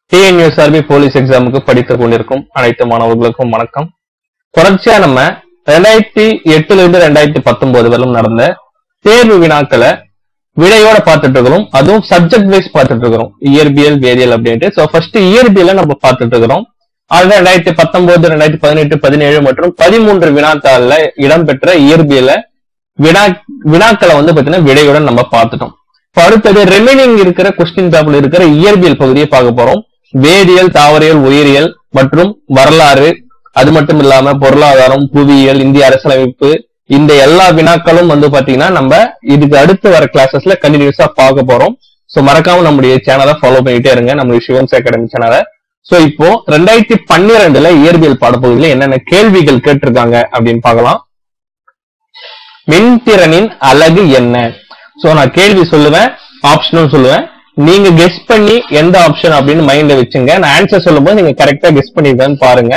TNUSRB police எக்ஸாமுக்கு படித்துக் கொண்டிருக்கும் அனைத்து மாணவர்களுக்கும் வணக்கம் தொடர்ச்சியா நம்ம ரெண்டாயிரத்தி எட்டுல இருந்து ரெண்டாயிரத்தி பத்தொன்பது வரலும் நடந்த தேர்வு வினாக்களை விடையோட பார்த்துட்டு இருக்கிறோம் அதுவும் சப்ஜெக்ட் வைஸ் பார்த்துட்டு இருக்கிறோம் இயற்பியல் வேதியியல் அப்படின்ட்டு சோ ஃபர்ஸ்ட் இயற்பியல நம்ம பார்த்துட்டு இருக்கிறோம் அது ரெண்டாயிரத்தி பத்தொன்பது ரெண்டாயிரத்தி பதினெட்டு பதினேழு மற்றும் பதிமூன்று வினாத்தாள்ல இடம்பெற்ற இயற்பியல வினா வினாக்களை வந்து பாத்தீங்கன்னா விடையுடன் நம்ம பார்த்துட்டோம் இப்ப அடுத்தது ரிமைனிங் இருக்கிற கொஸ்டின் பேப்பர்ல இருக்கிற இயற்பியல் பகுதியை பார்க்க போறோம் வேதியியல் தாவரியல் உயிரியல் மற்றும் வரலாறு அது மட்டும் இல்லாம பொருளாதாரம் புவியியல் இந்திய அரசியலமைப்பு இந்த எல்லா வினாக்களும் வந்து பாத்தீங்கன்னா நம்ம இதுக்கு அடுத்து வர கிளாஸஸ்ல கண்டினியூஸா பார்க்க போறோம் சோ மறக்காம நம்முடைய சேனலை ஃபாலோ பண்ணிட்டே இருங்க நம்ம சிவன்ஸ் அகாடமி சேனலை சோ இப்போ ரெண்டாயிரத்தி பன்னிரெண்டுல இயற்பியல் பாடப்பகுதியில என்னென்ன கேள்விகள் கேட்டிருக்காங்க அப்படின்னு பார்க்கலாம் மின்திறனின் அலகு என்ன சோ நான் கேள்வி சொல்லுவேன் ஆப்ஷனும் சொல்லுவேன் நீங்க கெஸ் பண்ணி எந்த ஆப்ஷன் அப்படின்னு மைண்ட்ல வச்சுங்க நான் ஆன்சர் சொல்லும்போது நீங்க கரெக்டா கெஸ் பண்ணிருக்கேன்னு பாருங்க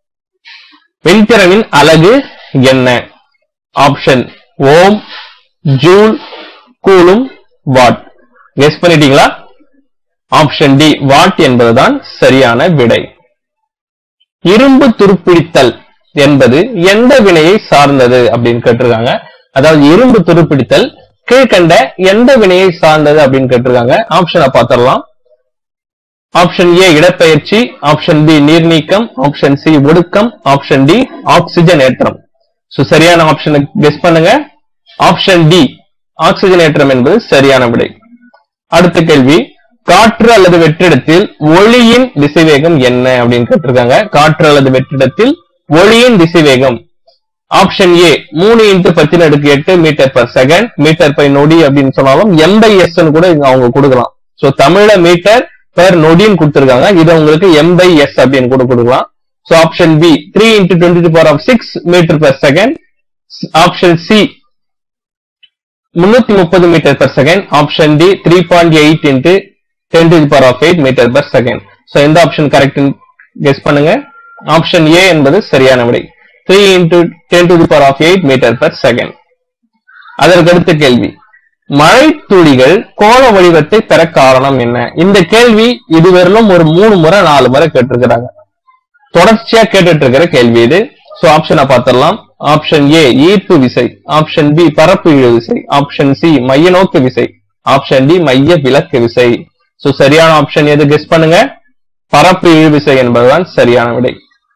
மின்திறனின் அலகு என்ன option ohm joule coulomb watt guess பண்ணிட்டீங்களா ஆப்ஷன் டி வாட் என்பதுதான் சரியான விடை இரும்பு துருப்பிடித்தல் என்பது எந்த வினையை சார்ந்தது அப்படின்னு கேட்டிருக்காங்க அதாவது இரும்பு துருப்பிடித்தல் கீழ்கண்ட எந்த வினையை சார்ந்தது அப்படின்னு கேட்டிருக்காங்க ஆப்ஷனை பார்த்திடலாம் ஆப்ஷன் ஏ இடப்பெயர்ச்சி ஆப்ஷன் பி நீர்நீக்கம் ஆப்ஷன் சி ஒடுக்கம் ஆப்ஷன் டி ஆக்சிஜன் ஏற்றம் சோ சரியான ஆப்ஷனை கெஸ் பண்ணுங்க ஆப்ஷன் டி ஆக்சிஜன் ஏற்றம் என்பது சரியான விடை அடுத்த கேள்வி காற்று அல்லது வெற்றிடத்தில் ஒளியின் திசைவேகம் என்ன அப்படின்னு கேட்டிருக்காங்க காற்று அல்லது வெற்றிடத்தில் ஒளியின் திசைவேகம் ஆப்ஷன் ஏ மூணு இன்ட்டு பத்தின அடுக்கு எட்டு metre per second metre by நொடி அப்படின்னு சொன்னாலும் எம் பை எஸ் கூட இங்க அவங்க கொடுக்கலாம் சோ தமிழ்ல மீட்டர் பெர் நொடின்னு கொடுத்திருக்காங்க இதை உங்களுக்கு எம் பை எஸ் அப்படின்னு கூட கொடுக்கலாம் so option B three into twenty to power of six metre per second option C முன்னூத்தி முப்பது metre per second option D three point eight into ten to power of eight metre per second so எந்த option correct guess பண்ணுங்க option A என்பது சரியான விடை three into ten to the power of eight metre per second அதற்கு அடுத்த கேள்வி மழை துளிகள் கோள வடிவத்தை பெற காரணம் என்ன இந்த கேள்வி இதுவரையிலும் ஒரு மூணு முறை நாலு முறை கேட்டிருக்கிறாங்க தொடர்ச்சியா கேட்டுட்டு இருக்கிற கேள்வி இது சோ ஆப்ஷனை பார்த்திடலாம் ஆப்ஷன் ஏ ஈர்ப்பு விசை ஆப்ஷன் பி பரப்பு இழு விசை ஆப்ஷன் சி மைய நோக்கு விசை ஆப்ஷன் டி மைய விலக்கு விசை சோ சரியான ஆப்ஷன் எது கெஸ் பண்ணுங்க பரப்பு இழு விசை என்பதுதான் சரியான விடை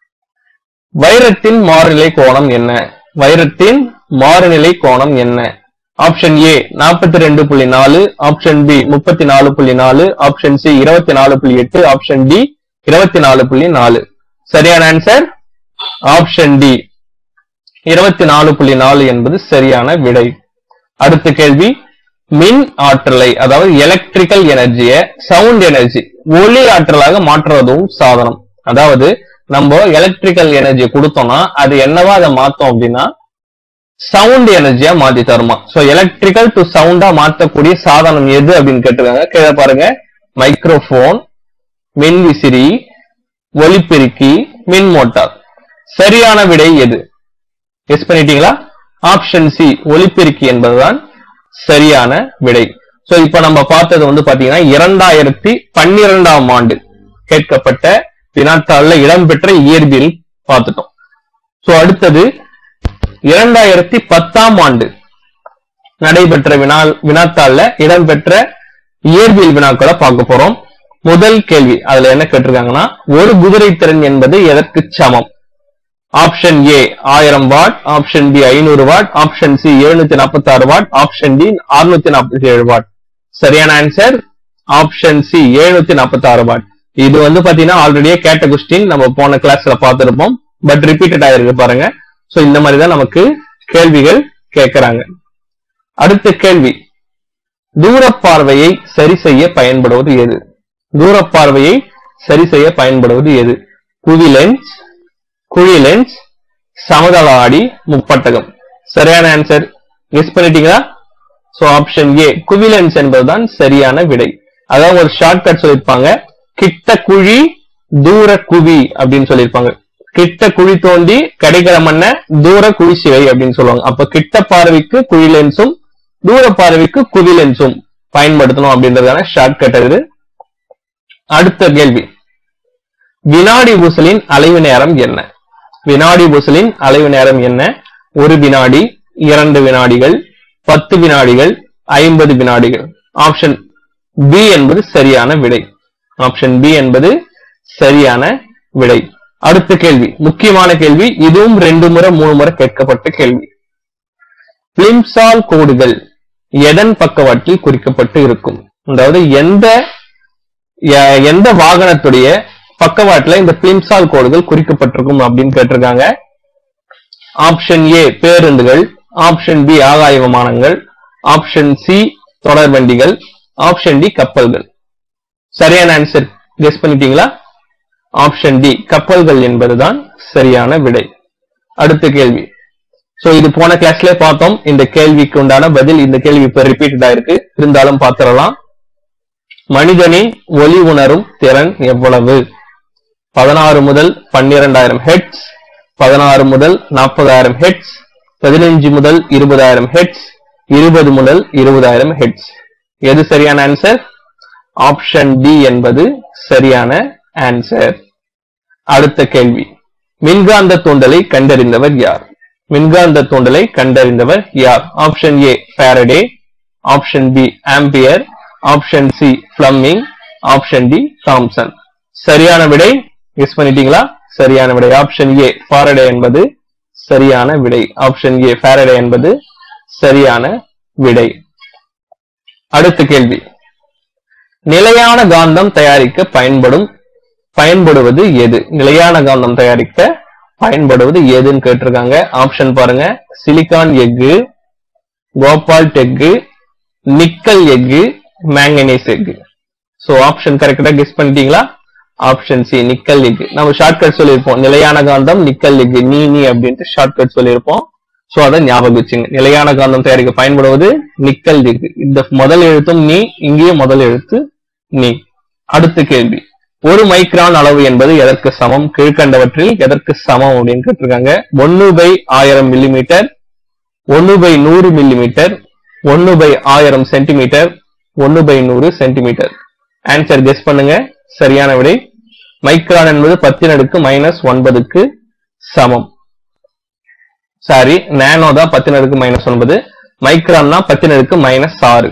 வைரத்தின் மாறுநிலை கோணம் என்ன வைரத்தின் மாறுநிலை கோணம் என்ன ஆப்ஷன் ஏ நாற்பத்தி ரெண்டு புள்ளி நாலு ஆப்ஷன் பி முப்பத்தி நாலு புள்ளி நாலு ஆப்ஷன் சி இருபத்தி நாலு புள்ளி எட்டு ஆப்ஷன் டி இருபத்தி நாலு புள்ளி நாலு சரியான ஆன்சர் ஆப்ஷன் டி இருபத்தி நாலு புள்ளி நாலு என்பது சரியான விடை அடுத்த கேள்வி மின் ஆற்றலை அதாவது எலக்ட்ரிக்கல் எனர்ஜியை சவுண்ட் எனர்ஜி ஒளி ஆற்றலாக மாற்றுவதும் சாதனம் அதாவது நம்ம எலக்ட்ரிக்கல் எனர்ஜி கொடுத்தோம்னா அது என்னவா அதை மாத்தோம் அப்படின்னா சவுண்ட் எனர்ஜியா மாத்தி தருமா சோ எலக்ட்ரிக்கல் டு சவுண்டா மாற்றக்கூடிய சாதனம் எது அப்படின்னு கேட்டிருக்காங்க கீழே பாருங்க மைக்ரோபோன் மின் விசிறி ஒலிபெருக்கி மின் மோட்டார் சரியான விடை எது கெஸ் பண்ணிட்டீங்களா ஆப்ஷன் சி ஒலிபெருக்கி என்பதுதான் சரியான விடை சோ இப்ப நம்ம பார்த்தது வந்து பாத்தீங்கன்னா இரண்டாயிரத்தி பன்னிரெண்டாம் ஆண்டு கேட்கப்பட்ட வினாத்தாள்ல இடம்பெற்ற இயற்பியல் பார்த்துட்டோம் சோ அடுத்தது இரண்டாயிரத்தி பத்தாம் ஆண்டு நடைபெற்ற வினா வினாத்தாள்ல இடம்பெற்ற இயற்பியல் வினாக்களை பார்க்க போறோம் முதல் கேள்வி அதுல என்ன கேட்டிருக்காங்கன்னா ஒரு குதிரை திறன் என்பது எதற்கு சமம் ஆப்ஷன் ஏ ஆயிரம் வாட் ஆப்ஷன் பி ஐநூறு வாட் ஆப்ஷன் சி எழுநூத்தி நாற்பத்தி ஆறு வாட் ஆப்ஷன் டி அறுநூத்தி நாற்பத்தி ஏழு வாட் சரியான ஆன்சர் ஆப்ஷன் சி எழுநூத்தி நாற்பத்தி ஆறு வாட் இது வந்து பாத்தீங்கன்னா ஆல்ரெடியே கேட்ட கொஸ்டின் நம்ம போன கிளாஸ்ல பார்த்திருப்போம் பட் ரிப்பீட்டட் ஆயிருக்கு பாருங்க சோ இந்த மாதிரி தான் நமக்கு கேள்விகள் கேட்கறாங்க அடுத்த கேள்வி தூரப்பார்வையை சரி செய்ய பயன்படுவது எது தூரப்பார்வையை சரி செய்ய பயன்படுவது எது குவி லென்ஸ் குழி லென்ஸ் சமதள ஆடி முப்பட்டகம் சரியான ஆன்சர் கெஸ் பண்ணிட்டீங்களா சோ ஆப்ஷன் ஏ குவி லென்ஸ் என்பதுதான் சரியான விடை அதாவது ஒரு ஷார்ட்கட் சொல்லிருப்பாங்க கிட்ட குழி தூர குவி அப்படின்னு சொல்லியிருப்பாங்க கிட்ட குழி தோண்டி கிடைக்கிற மண்ண தூர குழி சிவை அப்படின்னு சொல்லுவாங்க அப்ப கிட்ட பார்வைக்கு குழி லென்ஸும் தூர பார்வைக்கு குவி லென்ஸும் பயன்படுத்தணும் அப்படின்றதான ஷார்ட்கட் இது அடுத்த கேள்வி வினாடி ஊசலின் அலைவு நேரம் என்ன வினாடி ஊசலின் அலைவு நேரம் என்ன ஒரு வினாடி இரண்டு வினாடிகள் பத்து வினாடிகள் ஐம்பது வினாடிகள் ஆப்ஷன் பி என்பது சரியான விடை ஆப்ஷன் பி என்பது சரியான விடை அடுத்த கேள்வி முக்கியமான கேள்வி இதுவும் ரெண்டு முறை மூணு முறை கேட்கப்பட்ட கேள்வி பிளிம்சால் கோடுகள் எதன் பக்கவாட்டில் குறிக்கப்பட்டு இருக்கும் அதாவது எந்த எ- எந்த வாகனத்துடைய பக்கவாட்டுல இந்த பிளிம்சால் கோடுகள் குறிக்கப்பட்டிருக்கும் அப்படின்னு கேட்டிருக்காங்க ஆப்ஷன் ஏ பேருந்துகள் ஆப்ஷன் பி ஆகாய விமானங்கள் ஆப்ஷன் சி தொடர்வண்டிகள் ஆப்ஷன் டி கப்பல்கள் சரியான ஆன்சர் கெஸ் பண்ணிட்டீங்களா ஆப்ஷன் டி கப்பல்கள் என்பதுதான் சரியான விடை அடுத்த கேள்வி சோ இது போன கிளாஸ்ல பார்த்தோம் இந்த கேள்விக்கு உண்டான பதில் இந்த கேள்வி இப்ப ரிப்பீட்டட் ஆயிருக்கு இருந்தாலும் பார்த்திடலாம் மனிதனின் ஒலி உணரும் திறன் எவ்வளவு பதினாறு முதல் பன்னிரெண்டாயிரம் ஹெட்ஸ் பதினாறு முதல் நாற்பதாயிரம் ஹெட்ஸ் பதினைஞ்சு முதல் இருபதாயிரம் ஹெட்ஸ் இருபது முதல் இருபதாயிரம் ஹெட்ஸ் எது சரியான ஆன்சர் ஆப்ஷன் டி என்பது சரியான ஆன்சர் அடுத்த கேள்வி மின்காந்த தூண்டலை கண்டறிந்தவர் யார் மின்காந்த தூண்டலை கண்டறிந்தவர் யார் option A Faraday option B Ampere option C Fleming option D Thomson சரியான விடை கெஸ் பண்ணிட்டீங்களா சரியான விடை ஆப்ஷன் ஏ ஃபாரடே என்பது சரியான விடை ஆப்ஷன் ஏ ஃபாரடே என்பது சரியான விடை அடுத்த கேள்வி நிலையான காந்தம் தயாரிக்க பயன்படும் பயன்படுவது எது நிலையான காந்தம் தயாரிக்க பயன்படுவது எதுன்னு கேட்டிருக்காங்க ஆப்ஷன் பாருங்க சிலிகான் எஃகு கோபால்ட் எஃகு நிக்கல் எஃகு மேங்கனீஸ் எஃகு சோ ஆப்ஷன் கரெக்டா கெஸ் பண்ணிட்டீங்களா ஆப்ஷன் சி நிக்கல் எஃகு நம்ம ஷார்ட்கட் சொல்லியிருப்போம் நிலையான காந்தம் நிக்கல் எஃகு நீ நீ அப்படின்ட்டு ஷார்ட்கட் சொல்லியிருப்போம் சோ அதை ஞாபகம் வச்சுங்க நிலையான காந்தம் தயாரிக்க பயன்படுவது நிக்கல் எஃகு இந்த முதல் எழுத்தும் நீ இங்கேயும் முதல் எழுத்து நீ அடுத்த கேள்வி ஒரு மைக்ரான் அளவு என்பது எதற்கு சமம் கீழ்கண்டவற்றில் எதற்கு சமம் அப்படின்னு கேட்டிருக்காங்க ஒன்னு பை ஆயிரம் மில்லிமீட்டர் ஒன்னு பை நூறு மில்லிமீட்டர் ஒன்னு பை ஆயிரம் சென்டிமீட்டர் ஒன்னு பை நூறு சென்டிமீட்டர் ஆன்சர் கெஸ் பண்ணுங்க சரியான விடை மைக்ரான் என்பது பத்தின் அடுக்கு மைனஸ் ஒன்பதுக்கு சமம் சாரி நானோ தான் பத்தின் அடுக்கு மைனஸ் ஒன்பது மைக்ரான் தான் பத்தின் அடுக்கு மைனஸ் ஆறு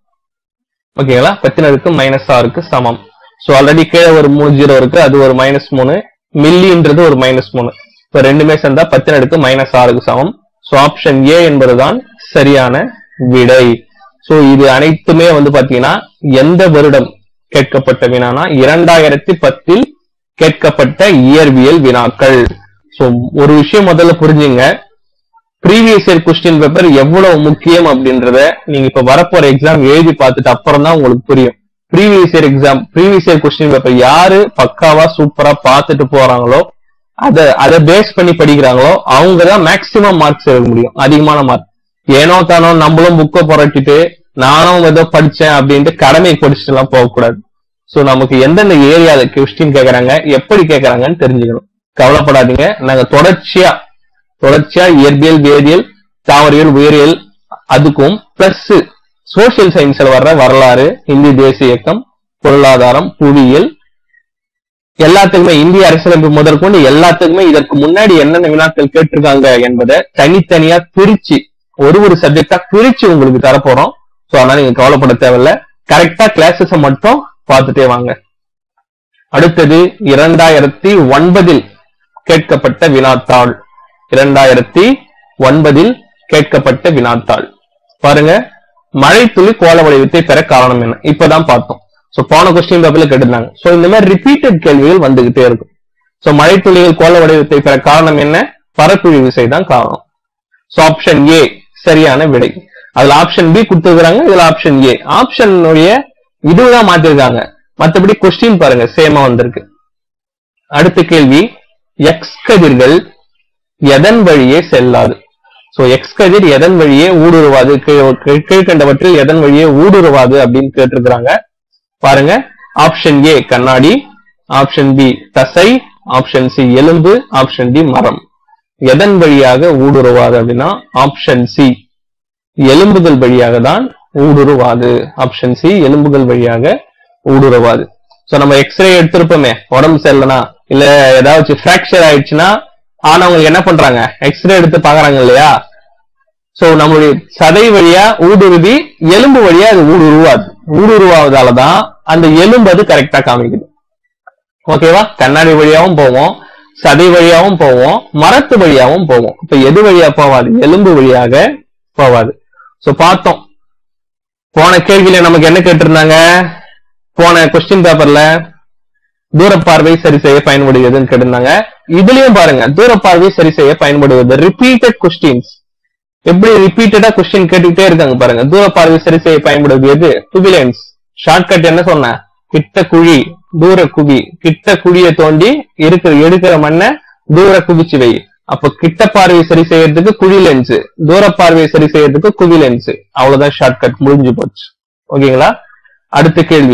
ஓகேங்களா பத்தின் அடுக்கு மைனஸ் ஆறுக்கு சமம் சோ ஆல்ரெடி கீழே ஒரு மூணு ஜீரோ இருக்கு அது ஒரு மைனஸ் மூணு மில்லின்றது ஒரு மைனஸ் மூணு இப்ப ரெண்டுமே சேர்ந்தா பத்தின் அடுக்கு மைனஸ் ஆறுக்கு சமம் சோ ஆப்ஷன் ஏ என்பதுதான் சரியான விடை சோ இது அனைத்துமே வந்து பாத்தீங்கன்னா எந்த வருடம் கேட்கப்பட்ட வினானா இரண்டாயிரத்தி பத்தில் கேட்கப்பட்ட இயற்பியல் வினாக்கள் சோ ஒரு விஷயம் முதல்ல புரிஞ்சுங்க ப்ரீவியஸ் இயர் கொஸ்டின் பேப்பர் எவ்வளவு முக்கியம் அப்படின்றத நீங்க இப்ப வரப்போற எக்ஸாம் எழுதி பார்த்துட்டு அப்புறம் தான் உங்களுக்கு புரியும் previous year exam previous year question paper யாரு பக்காவா சூப்பரா பார்த்துட்டு போறாங்களோ அத அதை பேஸ் பண்ணி படிக்கிறாங்களோ அவங்க தான் மேக்சிமம் மார்க்ஸ் எடுக்க முடியும் அதிகமான மார்க் ஏனோ தானோ நம்மளும் புக்கை புரட்டிட்டு நானும் ஏதோ படிச்சேன் அப்படின்ட்டு கடமை படிச்சுட்டு எல்லாம் போகக்கூடாது சோ நமக்கு எந்தெந்த ஏரியால கொஸ்டின் கேக்குறாங்க எப்படி கேக்குறாங்கன்னு தெரிஞ்சுக்கணும் கவலைப்படாதீங்க நாங்க தொடர்ச்சியா தொடர்ச்சியா இயற்பியல் வேதியியல் தாவரியல் உயிரியல் அதுக்கும் பிளஸ் சோசியல் சயின்ஸ்ல வர்ற வரலாறு இந்திய தேசிய இயக்கம் பொருளாதாரம் புவியியல் எல்லாத்துக்குமே இந்திய அரசியலமைப்பு முதற்கொண்டு எல்லாத்துக்குமே இதற்கு முன்னாடி என்னென்ன வினாக்கள் கேட்டிருக்காங்க என்பதை தனித்தனியா பிரிச்சு ஒரு ஒரு சப்ஜெக்டா பிரிச்சு உங்களுக்கு தரப்போறோம் சோ அதனால நீங்க கவலைப்பட தேவையில்ல கரெக்டா கிளாஸஸ் மட்டும் பார்த்துட்டே வாங்க அடுத்தது இரண்டாயிரத்தி ஒன்பதில் கேட்கப்பட்ட வினாத்தாள் இரண்டாயிரத்தி ஒன்பதில் கேட்கப்பட்ட வினாத்தாள் பாருங்க மழைத்துளி கோல வடிவத்தை பெற காரணம் என்ன இப்பதான் பார்த்தோம் சோ போன கொஸ்டின் பேப்பர்ல கேட்டிருந்தாங்க சோ இந்த மாதிரி ரிப்பீட்டட் கேள்விகள் வந்துகிட்டே இருக்கும் சோ மழைத்துளிகள் கோல வடிவத்தை பெற காரணம் என்ன பரப்புழி விசை தான் காரணம் சோ ஆப்ஷன் ஏ சரியான விடை அதுல ஆப்ஷன் பி கொடுத்துருக்காங்க இதுல ஆப்ஷன் ஏ ஆப்ஷன் இதுதான் மாத்திருக்காங்க மத்தபடி கொஸ்டின் பாருங்க சேமா வந்திருக்கு அடுத்த கேள்வி எக்ஸ் கதிர்கள் எதன் வழியே செல்லாது சோ எக்ஸ் கதிர் எதன் வழியே ஊடுருவாது கீழ்- கீழ்- கீழ்க்கண்டவற்றில் எதன் வழியே ஊடுருவாது அப்படின்னு கேட்டிருக்கிறாங்க பாருங்க ஆப்ஷன் ஏ கண்ணாடி ஆப்ஷன் பி தசை ஆப்ஷன் சி எலும்பு ஆப்ஷன் டி மரம் எதன் வழியாக ஊடுருவாது அப்படின்னா ஆப்ஷன் சி எலும்புகள் வழியாக தான் ஊடுருவாது ஆப்ஷன் சி எலும்புகள் வழியாக ஊடுருவாது சோ நம்ம எக்ஸ்ரே எடுத்திருப்போமே உடம்பு சரியில்லைனா இல்ல ஏதாச்சும் ஃபிராக்சர் ஆயிடுச்சுன்னா ஆனவங்க என்ன பண்றாங்க எக்ஸ்ரே எடுத்து பாக்குறாங்க இல்லையா சோ நம்மளுடைய சதை வழியா ஊடுருவி எலும்பு வழியா அது ஊடுருவாது ஊடுருவாவதாலதான் அந்த எலும்பு அது கரெக்டா காமிக்குது ஓகேவா கண்ணாடி வழியாவும் போவோம் சதை வழியாவும் போவோம் மரத்து வழியாவும் போவோம் இப்ப எது வழியா போவாது எலும்பு வழியாக போவாது சோ பார்த்தோம் போன கேள்வியில நமக்கு என்ன கேட்டிருந்தாங்க போன கொஸ்டின் பேப்பர்ல தூர பார்வை சரி செய்ய பயன்படுகிறதுன்னு கேட்டிருந்தாங்க இதுலயும் பாருங்க தூர பார்வை சரி செய்ய பயன்படுவது ரிப்பீட்டட் கொஸ்டின்ஸ் எப்படி ரிப்பீட்டடா கொஸ்டின் கேட்டுக்கிட்டே இருக்காங்க பாருங்க தூர பார்வை சரி செய்ய பயன்படுவது எது குவிலன்ஸ் ஷார்ட்கட் என்ன சொன்ன கிட்ட குழி தூர குவி கிட்ட குழிய தோண்டி இருக்கிற எடுக்கிற மண்ணை தூர குவிச்சு வை அப்ப கிட்ட பார்வை சரி செய்யறதுக்கு குழி லென்ஸ் தூர பார்வை சரி செய்யறதுக்கு குவி லென்ஸ் அவ்வளவுதான் ஷார்ட்கட் முடிஞ்சு போச்சு ஓகேங்களா அடுத்த கேள்வி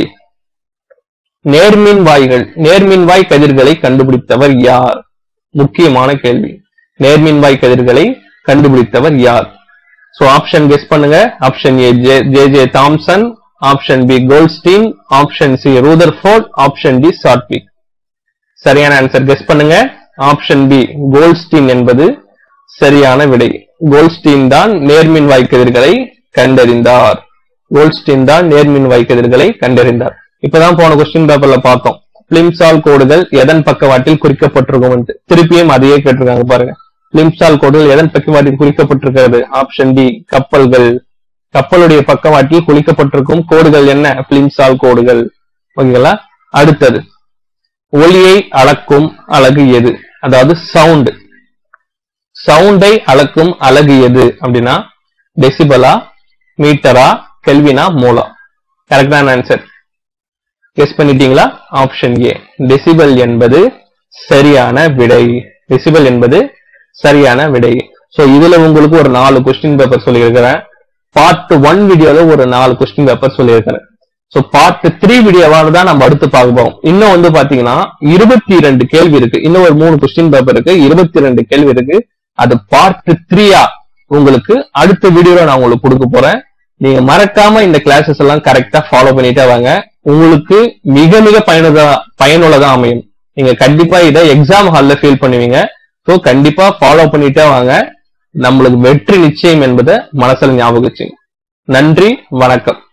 நேர்மின் வாய்கள் நேர்மின் வாய் கதிர்களை கண்டுபிடித்தவர் யார் முக்கியமான கேள்வி நேர்மின் வாய் கதிர்களை கண்டுபிடித்தவர் யார் சோ ஆப்ஷன் கெஸ் பண்ணுங்க option A J J Thomson option B Goldstein option C Rutherford option D Chadwick சரியான ஆன்சர் கெஸ் பண்ணுங்க ஆப்ஷன் பி கோல்ட்ஸ்டீன் என்பது சரியான விடை கோல்ட்ஸ்டீன் தான் நேர்மின் வாய்க்கதிர்களை கண்டறிந்தார் கோல்ட்ஸ்டீன் தான் நேர்மின் வாய்க்கதிர்களை கண்டறிந்தார் இப்பதான் போன கொஸ்டின் பேப்பர்ல பார்த்தோம் பிளிம்சால் கோடுகள் எதன் பக்கவாட்டில் குறிக்கப்பட்டிருக்கும் திருப்பியும் அதையே கேட்டிருக்காங்க பாருங்க பிளிம்சால் கோடுகள் எதன் பக்கவாட்டில் குறிக்கப்பட்டிருக்கிறது ஆப்ஷன் டி கப்பல்கள் கப்பலுடைய பக்கவாட்டில் குறிக்கப்பட்டிருக்கும் கோடுகள் என்ன பிளிம்சால் கோடுகள் ஓகேங்களா அடுத்தது ஒலியை அளக்கும் அலகு எது அதாவது சவுண்ட் சவுண்டை அளக்கும் அலகு எது அப்படின்னா டெசிபலா மீட்டரா கெல்வினா மோலா கரெக்டான ஆன்சர் கெஸ் பண்ணிட்டீங்களா ஆப்ஷன் ஏ டெசிபல் என்பது சரியான விடை டெசிபல் என்பது சரியான விடை சோ இதுல உங்களுக்கு ஒரு நாலு கொஸ்டின் பேப்பர் சொல்லியிருக்கிறேன் பார்ட் ஒன் வீடியோல ஒரு நாலு கொஸ்டின் பேப்பர் சொல்லியிருக்கிறேன் சோ பார்ட் த்ரீ வீடியோவால தான் நம்ம அடுத்து பார்க்க போறோம் இன்னும் வந்து பாத்தீங்கன்னா இருபத்தி ரெண்டு கேள்வி இருக்கு இன்னும் ஒரு மூணு கொஸ்டின் பேப்பர் இருக்கு இருபத்தி ரெண்டு கேள்வி இருக்கு அது பார்ட் த்ரீயா உங்களுக்கு அடுத்த வீடியோல நான் உங்களுக்கு கொடுக்க போறேன் நீங்க மறக்காம இந்த கிளாஸஸ் எல்லாம் கரெக்டா ஃபாலோ பண்ணிட்டே வாங்க உங்களுக்கு மிக மிக பயனுள்ளதா பயனுள்ளதா அமையும் நீங்க கண்டிப்பா இதை எக்ஸாம் ஹால்ல ஃபீல் பண்ணுவீங்க ஸோ கண்டிப்பா ஃபாலோ பண்ணிட்டே வாங்க நம்மளுக்கு வெற்றி நிச்சயம் என்பதை மனசுல ஞாபகம் வச்சுங்க நன்றி வணக்கம்